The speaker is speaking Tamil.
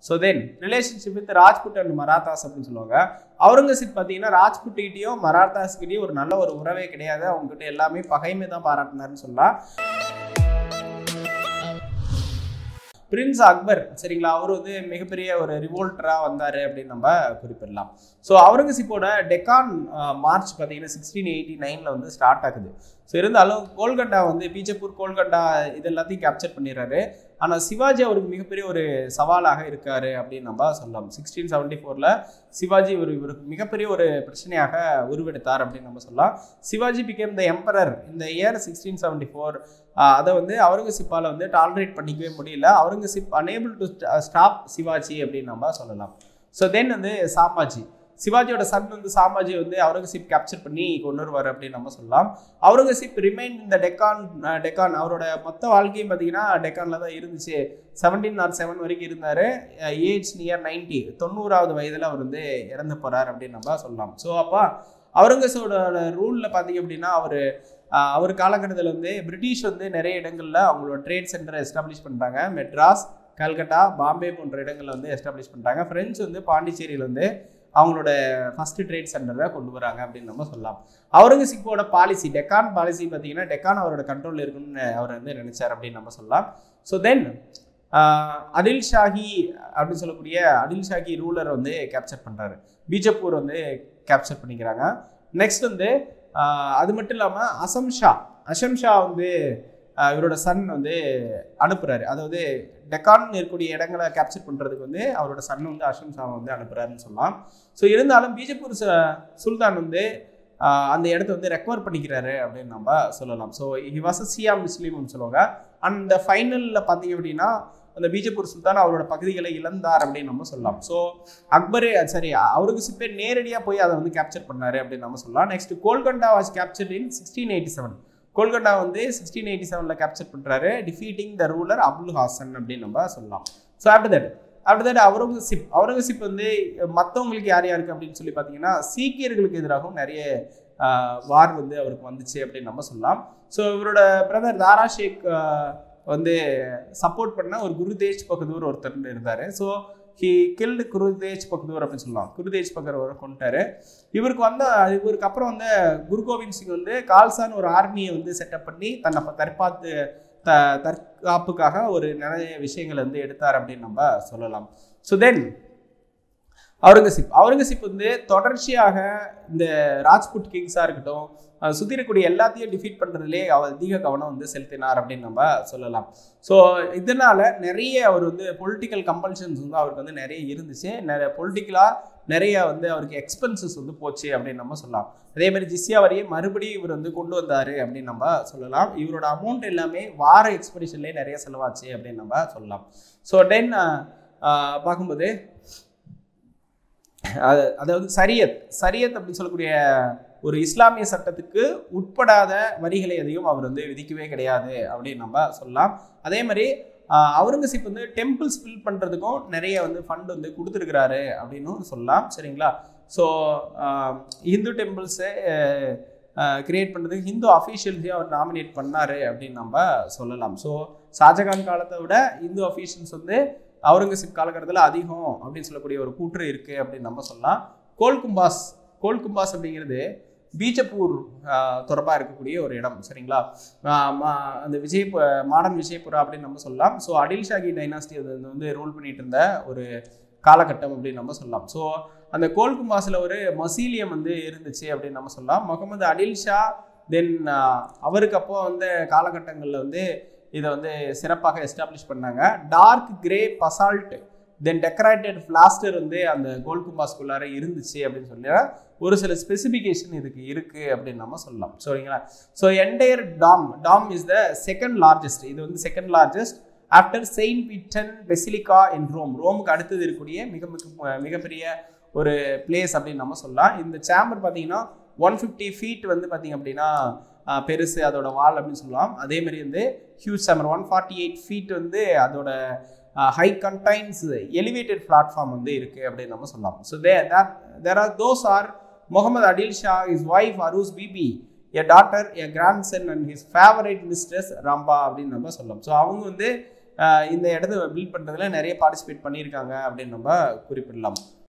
so then relationship with Rajput and Marathas அப்படின்னு சொல்லுவாங்க அவுரங்கசீப் பார்த்தீங்கன்னா ராஜ்புட்கிட்டையும் மராத்தாஸ்கிட்டையும் ஒரு நல்ல ஒரு உறவே கிடையாது அவங்ககிட்ட எல்லாமே பகைமை தான் பாராட்டினாருன்னு சொல்லலாம் பிரின்ஸ் அக்பர் சரிங்களா அவர் வந்து மிகப்பெரிய ஒரு ரிவோல்டராக வந்தார் அப்படின்னு நம்ம குறிப்பிடலாம் ஸோ அவுரங்கசீப்போட டெக்கான் மார்ச் பார்த்தீங்கன்னா சிக்ஸ்டீன் எயிட்டி நைனில் வந்து ஸ்டார்ட் ஆகுது ஸோ இருந்தாலும் கோல்கண்டா வந்து பீஜப்பூர் கோல்கண்டா இது எல்லாத்தையும் கேப்சர் பண்ணிடுறாரு ஆனால் சிவாஜி அவருக்கு மிகப்பெரிய ஒரு சவாலாக இருக்காரு அப்படின்னு நம்ம சொல்லலாம் சிக்ஸ்டீன் செவன்டி ஃபோரில் சிவாஜி ஒரு இவருக்கு மிகப்பெரிய ஒரு பிரச்சனையாக உருவெடுத்தார் அப்படின்னு நம்ம சொல்லலாம் சிவாஜி பிகேம் த எம்பரர் இந்த இயர் சிக்ஸ்டீன் செவன்டி ஃபோர் அதை வந்து அவுரங்கசீப்பால் வந்து டாலரேட் பண்ணிக்கவே முடியல Aurangzeb unable to stop Shivaji அப்படின்னு நம்ம சொல்லலாம் ஸோ தென் வந்து சாமாஜி சிவாஜியோட சன் வந்து சாமாஜி வந்து அவுரங்கசீப் கேப்சர் பண்ணி கொண்டு வருவார் அப்படின்னு நம்ம சொல்லலாம் அவுரங்கசீப் ரிமைன் இந்த டெக்கான் அஹ், டெக்கான் அவரோட மொத்த வாழ்க்கையும் பார்த்தீங்கன்னா டெக்கானில் தான் இருந்துச்சு செவன்டீன் நாட் செவன் வரைக்கும் இருந்தார் ஏஜ் நியர் நைன்டி தொண்ணூறாவது வயதில் அவர் வந்து இறந்து போகிறார் அப்படின்னு நம்ம சொல்லலாம் ஸோ அப்போ அவுரங்கசீபோட ரூலில் பார்த்தீங்க அப்படின்னா அவர் அவர் காலகட்டத்தில் வந்து பிரிட்டிஷ் வந்து நிறைய இடங்களில் அவங்களோட ட்ரேட் சென்டரை எஸ்டாப்ளிஷ் பண்ணுறாங்க மெட்ராஸ் கல்கட்டா பாம்பே போன்ற இடங்களில் வந்து எஸ்டாப்ளிஷ் பண்ணுறாங்க ஃப்ரெண்ட்ஸ் வந்து பாண்டிச்சேரியில் வந்து அவங்களோட ஃபர்ஸ்ட் ட்ரேட் சென்டரை கொண்டு வராங்க அப்படின்னு நம்ம சொல்லலாம் அவுரங்கசீப்போட பாலிசி டெக்கான் பாலிசி பார்த்தீங்கன்னா டெக்கான் அவரோட கண்ட்ரோலில் இருக்குன்னு அவர் வந்து நினைச்சார் அப்படின்னு நம்ம சொல்லலாம் ஸோ தென் அடில் ஷாஹி அப்படின்னு சொல்லக்கூடிய அடில் ஷாஹி ரூலர் வந்து கேப்சர் பண்ணுறாரு பீஜப்பூர் வந்து கேப்சர் பண்ணிக்கிறாங்க நெக்ஸ்ட் வந்து ஆஹ் அது மட்டும் இல்லாமல் அசம் ஷா அசம் ஷா வந்து ஆஹ் இவரோட சன் வந்து அனுப்புறாரு அதாவது டெக்கான் இருக்கக்கூடிய இடங்களை கேப்சர் பண்ணுறதுக்கு வந்து அவரோட சன் வந்து அசம் ஷா வந்து அனுப்புறாருன்னு சொல்லலாம் ஸோ இருந்தாலும் பீஜப்பூர் ச- சுல்தான் வந்து ஆஹ் அந்த இடத்த வந்து ரெக்கவர் பண்ணிக்கிறாரு அப்படின்னு நம்ம சொல்லலாம் so he was a Shia முஸ்லீம்னு சொல்லுவாங்க அந்த ஃபைனலில் பார்த்தீங்க அப்படின்னா அந்த பீஜப்பூர் சுல்தான் அவரோட பகுதிகளை இழந்தார் அப்படின்னு நம்ம சொல்லலாம் ஸோ அக்பரே சரி அவருக்கு சிப்பே நேரடியாக போய் அதை வந்து கேப்சர் பண்ணாரு அப்படின்னு நம்ம சொல்லலாம் next Golconda was capture in sixteen eighty seven Golconda வந்து சிக்ஸ்டீன் எயிட்டி செவனில் கேப்சர் பண்ணுறாரு defeating the ruler Abul Hasan அப்படின்னு நம்ம சொல்லலாம் so after that after that Aurangzeb Aurangzeb வந்து மற்றவங்களுக்கு யார் யாருக்கு அப்படின்னு சொல்லி பார்த்தீங்கன்னா சீக்கியர்களுக்கு எதிராகவும் நிறைய வார் வந்து அவருக்கு வந்துச்சு அப்படின்னு நம்ம சொல்லலாம் ஸோ இவரோட பிரதர் தாரா ஷேக் ஆஹ், வந்து சப்போர்ட் பண்ண ஒரு குருதேஜ் பகதூர் ஒருத்தர் இருந்தார் so he killed Guru Tegh Bahadur அப்படின்னு சொல்லலாம் குருதேஜ் பகதூர் கொண்டாரு இவருக்கு வந்து இவருக்கு அப்புறம் வந்து குரு கோவிந்த் சிங் வந்து கால்சான் ஒரு ஆர்மியை வந்து செட்டப் பண்ணி தன்னை ப- தற்பாத்து த தற்காப்புக்காக ஒரு நிறைய விஷயங்களை வந்து எடுத்தார் அப்படின்னு நம்ம சொல்லலாம் ஸோ தென் அவுரங்கசீப் அவுரங்கசீப் வந்து தொடர்ச்சியாக இந்த ராஜ்புட் கிங்ஸாக இருக்கட்டும் அஹ் சுத்தி இருக்கக்கூடிய எல்லாத்தையும் டிஃபீட் பண்ணுறதுலே அவர் அதிக கவனம் வந்து செலுத்தினார் அப்படின்னு நம்ம சொல்லலாம் ஸோ இதனால நிறைய அவர் வந்து பொலிட்டிக்கல் கம்பல்ஷன்ஸ் வந்து அவருக்கு வந்து நிறைய இருந்துச்சு நிறைய பொலிட்டிக்கலாக நிறைய வந்து அவருக்கு எக்ஸ்பென்சஸ் வந்து போச்சு அப்படின்னு நம்ம சொல்லலாம் அதே மாதிரி ஜிஸ்யா வரியை மறுபடியும் இவர் வந்து கொண்டு வந்தார் அப்படின்னு நம்ம சொல்லலாம் இவரோட அமௌண்ட் எல்லாமே வார எக்ஸ்பெடிஷன்லேயே நிறைய செலவாச்சு அப்படின்னு நம்ம சொல்லலாம் ஸோ தென் பார்க்கும்போது அது அதாவது சரியத் சரியத் அப்படின்னு சொல்லக்கூடிய ஒரு இஸ்லாமிய சட்டத்துக்கு உட்படாத வரிகளை எதையும் அவர் வந்து விதிக்கவே கிடையாது அப்படின்னு நம்ம சொல்லலாம் அதே மாதிரி ஆஹ், அவுரங்கசீப் வந்து டெம்பிள்ஸ் பில் பண்ணுறதுக்கும் நிறைய வந்து ஃபண்ட் வந்து கொடுத்துருக்கிறாரு அப்படின்னும் சொல்லலாம் சரிங்களா ஸோ ஹிந்து டெம்பிள்ஸை கிரியேட் பண்ணுறதுக்கு ஹிந்து அஃபீஷியல்ஸையும் அவர் நாமினேட் பண்ணார் அப்படின்னு நம்ம சொல்லலாம் ஸோ ஷாஜகான் காலத்தை விட இந்து அஃபீஷியல்ஸ் வந்து அவுரங்கசீப் காலகட்டத்தில் அதிகம் அப்படின்னு சொல்லக்கூடிய ஒரு கூற்று இருக்குது அப்படின்னு நம்ம சொல்லலாம் கோல்கும்பாஸ் கோல்கும்பாஸ் அப்படிங்கிறது பீஜப்பூர் தொடர்பாக இருக்கக்கூடிய ஒரு இடம் சரிங்களா ஆஹ் மா- அந்த விஜய் மாடர்ன் விஜயபுரா அப்படின்னு நம்ம சொல்லலாம் ஸோ அடில் ஷாகி டைனாஸ்டி அது வந்து ரூல் பண்ணிட்டு இருந்த ஒரு காலகட்டம் அப்படின்னு நம்ம சொல்லலாம் ஸோ அந்த கோல்கும்பாஸில் ஒரு மசீலியம் வந்து இருந்துச்சு அப்படின்னு நம்ம சொல்லலாம் முகமது அடில் ஷா தென் அவருக்கு அப்போ வந்த காலகட்டங்களில் வந்து இதை வந்து சிறப்பாக எஸ்டாப்ளிஷ் பண்ணாங்க dark grey basalt then decorated plaster வந்து அந்த கோல்கும்பாஸ்குள்ளார இருந்துச்சு அப்படின்னு சொல்லி ஒரு சில ஸ்பெசிஃபிகேஷன் இதுக்கு இருக்கு அப்படின்னு நம்ம சொல்லலாம் சரிங்களா so entire tomb tomb is the second largest இது வந்து second largest after Saint Peter's Basilica in Rome ரோமுக்கு அடுத்தது இருக்கக்கூடிய மிக மிக மிகப்பெரிய ஒரு பிளேஸ் அப்படின்னு நம்ம சொல்லலாம் இந்த சேம்பர் பார்த்தீங்கன்னா ஒன் ஃபிஃப்டி ஃபீட் வந்து பார்த்தீங்க அப்படின்னா ஆஹ், பெருசு அதோட வால் அப்படின்னு சொல்லலாம் அதே மாதிரி வந்து huge chamber one forty eight feet வந்து அதோட ஹை கண்டைன்ஸ் எலிவேட்டட் பிளாட்ஃபார்ம் வந்து இருக்குது அப்படின்னு நம்ம சொல்லலாம் so they there are those are Muhammad Adil Shah is wife Arus Bibi a daughter a grandson and his favourite mistress Rambha அப்படின்னு நம்ம சொல்லலாம் ஸோ அவங்க வந்து ஆஹ் இந்த இடத்த பில்ட் பண்ணுறதுல நிறைய பார்ட்டிசிபேட் பண்ணியிருக்காங்க அப்படின்னு நம்ம குறிப்பிடலாம்